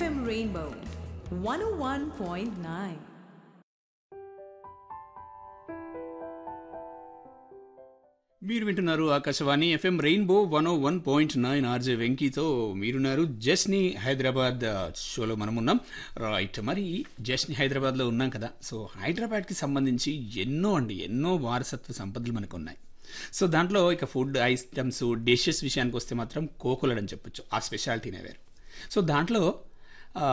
FM Rainbow 101.9. మీరు వింటున్నారు Akashvani FM rainbow one O one point nine RJ వెంకీతో మీరున్నారు జస్ని హైదరాబాద్ ఆ, షోలో మనం ఉన్నాం రైట్ మరి జస్ని హైదరాబాద్లో ఉన్నాం కదా సో హైదరాబాద్కి సంబంధించి ఎన్నో అండి ఎన్నో వారసత్వ సంపదలు మనకు ఉన్నాయి సో దాంట్లో ఇక ఫుడ్ ఐటమ్స్ డిషెస్ విషయానికి వస్తే మాత్రం కోకులడ్ అని చెప్పొచ్చు ఆ స్పెషాలిటీనే వేరు సో దాంట్లో ఆ,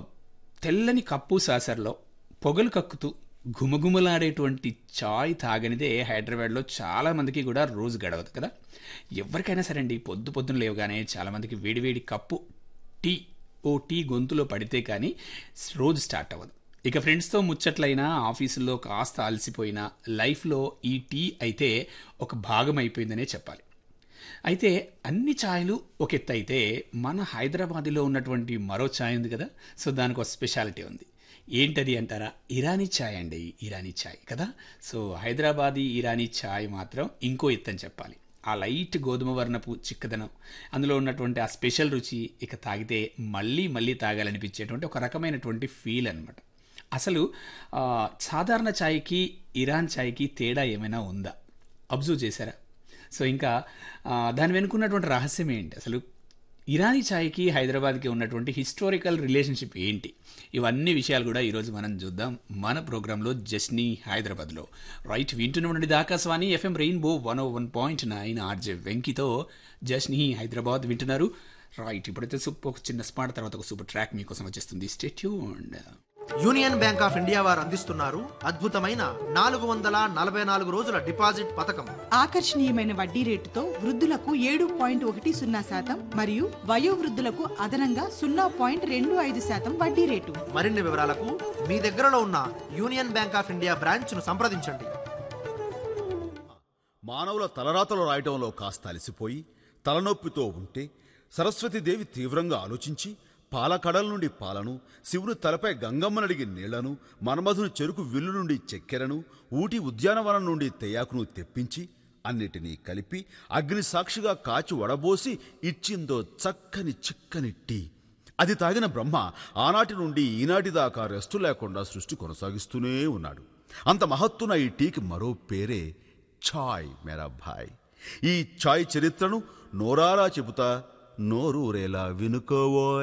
తెల్లని కప్పు సాసర్లో పొగలు కక్కుతూ ఘుమఘుమలాడేటువంటి చాయ్ తాగనిదే హైదరాబాద్లో చాలా మందికి కూడా రోజు గడవదు కదా ఎవరికైనా సరే అండి పొద్దు పొద్దున లేవగానే చాలామందికి వేడివేడి కప్పు టీ ఓ టీ గొంతులో పడితే కానీ రోజు స్టార్ట్ అవ్వదు ఇక ఫ్రెండ్స్తో ముచ్చట్లయినా ఆఫీసుల్లో కాస్త అలసిపోయినా లైఫ్లో ఈ టీ అయితే ఒక భాగం అయిపోయిందనే చెప్పాలి అయితే అన్ని ఛాయలు ఒక ఎత్తు అయితే మన హైదరాబాద్లో ఉన్నటువంటి మరో ఛాయ్ ఉంది కదా సో దానికి ఒక స్పెషాలిటీ ఉంది ఏంటది అంటారా ఇరానీ ఛాయ్ అండి ఇరానీ ఛాయ్ కదా సో హైదరాబాదీ ఇరానీ ఛాయ్ మాత్రం ఇంకో ఎత్తు అని చెప్పాలి ఆ లైట్ గోధుమ వర్ణపు చిక్కదనం అందులో ఉన్నటువంటి ఆ స్పెషల్ రుచి ఇక తాగితే మళ్ళీ మళ్ళీ తాగాలనిపించేటువంటి ఒక రకమైనటువంటి ఫీల్ అనమాట అసలు ఆ, సాధారణ ఛాయ్కి ఇరాన్ ఛాయ్కి తేడా ఏమైనా ఉందా అబ్జర్వ్ చేశారా సో ఇంకా ఆ, దాని వెనుకున్నటువంటి రహస్యం ఏంటి అసలు ఇరానీ ఛాయ్కి హైదరాబాద్కి ఉన్నటువంటి హిస్టారికల్ రిలేషన్షిప్ ఏంటి ఇవన్నీ విషయాలు కూడా ఈరోజు మనం చూద్దాం మన ప్రోగ్రాంలో జస్నీ హైదరాబాద్లో రైట్ వింటున్నటువంటి Akashvani FM rainbow one O one point nine RJ వెంకితో జస్నీ హైదరాబాద్ వింటున్నారు రైట్ ఇప్పుడైతే సూపర్ ఒక చిన్న స్పాట్ తర్వాత ఒక సూపర్ ట్రాక్ మీకోసం వచ్చేస్తుంది stay tune union bank of India వారు అందిస్తున్నారు అద్భుతమైన నాలుగు వందల నలభై నాలుగు రోజుల డిపాజిట్ పథకం ఆకర్షణీయమైన వడ్డీ రేటుతో వృద్ధులకు ఏడు పాయింట్ ఒకటి సున్నా శాతం మరియు వయోవృద్ధులకు అదనంగా సున్నా పాయింట్ రెండు ఐదు శాతం వడ్డీ రేటు మరిన్ని వివరాలకు మీ దగ్గరలో ఉన్న union bank of India branch ను సంప్రదించండి మానవుల తలరాతలు రాయటంలో కాస్త అలసిపోయి తలనొప్పితో ఉంటే సరస్వతీదేవి తీవ్రంగా ఆలోచించి పాలకడల నుండి పాలను శివుని తలపై గంగమ్మనడిగి నీళ్లను మన్మధుని చెరుకు విల్లు నుండి చక్కెరను ఊటి ఉద్యానవనం నుండి తెయాకును తెప్పించి అన్నిటినీ కలిపి అగ్ని సాక్షిగా కాచి వడబోసి ఇచ్చిందో చక్కని చిక్కని టీ అది తాగిన బ్రహ్మ ఆనాటి నుండి ఈనాటి దాకా రెస్టు లేకుండా సృష్టి కొనసాగిస్తూనే ఉన్నాడు అంత మహత్తున ఈ టీకి మరో పేరే ఛాయ్ మేరా భాయ్ ఈ ఛాయ్ చరిత్రను నోరారా చెబుతా నోరూరేలా వినుకోవో